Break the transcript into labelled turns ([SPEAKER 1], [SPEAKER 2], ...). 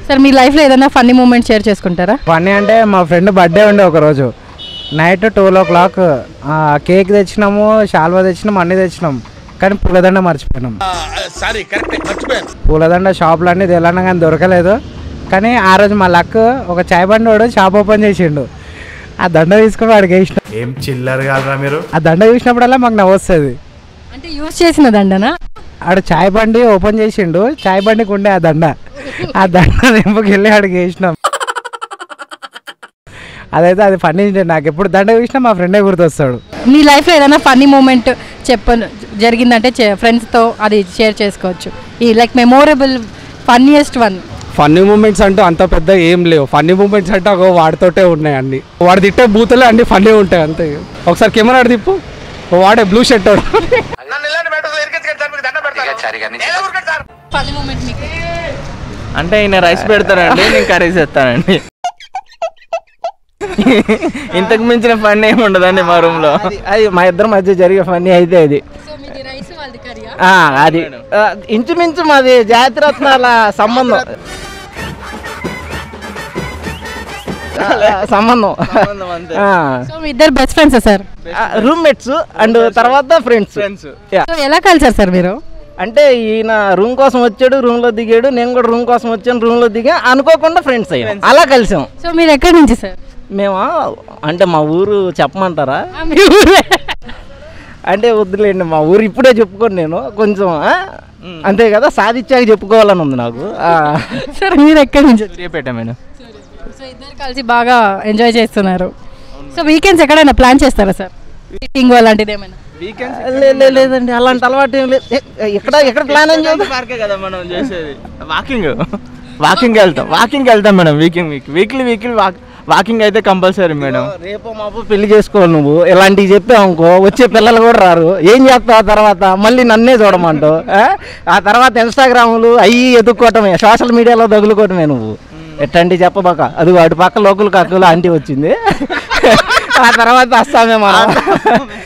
[SPEAKER 1] Sir మీ లైఫ్లో ఏదైనా ఫన్నీ మూమెంట్ షేర్ చేసుకుంటారా
[SPEAKER 2] ఫన్నీ అంటే మా ఫ్రెండ్ బర్త్డే ఉండే ఒకరోజు night twelve o'clock cake తెచ్చినాము షాల్వా తెచ్చినాం అన్నీ తెచ్చినాం కానీ పూలదండ మర్చిపోయినాం
[SPEAKER 3] సారీ కరెక్ట్ మర్చిపోయాను
[SPEAKER 2] పూలదండ షాపులు అన్నీ తెలన్నా కానీ దొరకలేదు కానీ ఆ రోజు మా లక్ ఒక చాయ్ బండి వాడు షాప్ ఓపెన్ చేసిండు ఆ దండ తీసుకుని వాడికి వేసిన
[SPEAKER 4] ఏం చిల్లర్ కాదురా మీరు
[SPEAKER 2] ఆ దండ చూసినప్పుడల్లా మాకు నవ్వొస్తుంది
[SPEAKER 1] అంటే యూజ్ చేసిన దండనా
[SPEAKER 2] ఆడు చాయ్ బండి ఓపెన్ చేసిండు చాయ్ బండికి ఉండే ఆ దండ ఆ దండ నింపుకి వెళ్ళి ఆడికి వేసినాం అదైతే అది ఫన్నీ నాకు ఎప్పుడు దండ చూసినా మా ఫ్రెండే గుర్తొస్తాడు
[SPEAKER 1] మీ లైఫ్లో ఏదైనా ఫన్నీ మూమెంట్ చెప్పను జరిగిందంటే ఫ్రెండ్స్తో అది షేర్ చేసుకోవచ్చు ఈ like memorable funniest one
[SPEAKER 5] funny moments అంటూ అంత పెద్ద ఏం లేవు ఫన్నీ మూమెంట్స్ అంటే ఒక వాడితోటే ఉన్నాయి అన్ని వాడు తిట్టే బూతులే అన్ని ఫన్నీ ఉంటాయి అంతే ఒకసారి కెమెరా ఆడ తిప్పు వాడే బ్లూ షర్ట్ వాడు
[SPEAKER 3] నన్ను ఇలాంటి మ్యాటర్స్ ఇరికించకండి సార్ మీకు దండం పెడతాను ఎలా ఊరుకోండి సార్
[SPEAKER 1] ఫన్నీ మూమెంట్ మీకు
[SPEAKER 6] అంటే ఈయన రైస్ పెడతారండి నేను కర్రీస్ ఎత్తానండి ఇంతకు మించిన ఫన్ ఏమి ఉండదండి మా రూమ్ లో
[SPEAKER 2] అది అది మా ఇద్దరి మధ్య జరిగే ఫన్నీ అయితే అది
[SPEAKER 1] సో మీది రైస్ వాళ్ళది కర్రీ
[SPEAKER 2] ఆ, అది ఆ, ఇంచుమించు మాది జాతిరత్నాల సంబంధం ఆ, సంబంధం ఆ.
[SPEAKER 1] సో మీ ఇద్దరు best friends sir
[SPEAKER 2] roommates and తర్వాత ఫ్రెండ్స్
[SPEAKER 6] ఫ్రెండ్స్
[SPEAKER 1] సో ఎలా కలిసారు సార్ మీరు
[SPEAKER 2] అంటే ఈయన రూమ్ కోసం వచ్చాడు రూమ్ లో దిగాడు నేను కూడా రూమ్ కోసం వచ్చాను రూమ్ లో దిగా అనుకోకుండా ఫ్రెండ్స్ అయ్యాం అలా కలిసాం
[SPEAKER 1] సో మీరు ఎక్కడి నుంచి సార్
[SPEAKER 2] మేము అంటే మా ఊరు చెప్పమంటారా
[SPEAKER 1] మీ ఊరే
[SPEAKER 2] అంటే వద్దులేండి మా ఊరు ఇప్పుడే చెప్పుకోను నేను కొంచెం ఆ? అంతే కదా సాధించాక చెప్పుకోవాలని ఉంది నాకు ఆ.
[SPEAKER 1] సార్ మీరు ఎక్కడి నుంచి
[SPEAKER 6] సూర్యాపేట మేడం
[SPEAKER 1] సో ఇద్దరు కలిసి బాగా ఎంజాయ్ చేస్తున్నారు సో వీకెండ్స్ ఎక్కడైనా ప్లాన్ చేస్తారా సార్ మీటింగ్ అలాంటిది ఏమైనా
[SPEAKER 2] లే- లే- లేదండి అలాంటి అలవాటు ఏం లేదు ఏ- ఎక్కడ ఎక్కడ ప్లాన్ ఏం చేద్దాం
[SPEAKER 6] పార్కే కదా మనం చేసేది వాకింగ్ వాకింగ్ వెళ్తాం వాకింగ్ వెళ్తాం మేడం వీకింగ్ వీక్ వీక్లీ వీక్లీ వాకింగ్ అయితే కంపల్సరీ మేడం
[SPEAKER 2] రేపు మాపు పెళ్లి చేసుకోవాలి నువ్వు ఇలాంటివి చెప్పావు అనుకో వచ్చే పిల్లలు కూడా రారు ఏం చేస్తావు ఆ తర్వాత మళ్ళీ నన్నే చూడమంటావు ఆ? ఆ తర్వాత ఇన్స్టాగ్రాములు అయ్యి ఎదుక్కోవటమే సోషల్ మీడియాలో తగులుకోవటమే నువ్వు ఎట్టండి చెప్పబాక అది వాటి పక్క లోకల్ కాకులు ఆంటీ వచ్చింది ఆ తర్వాత వస్తామే మనం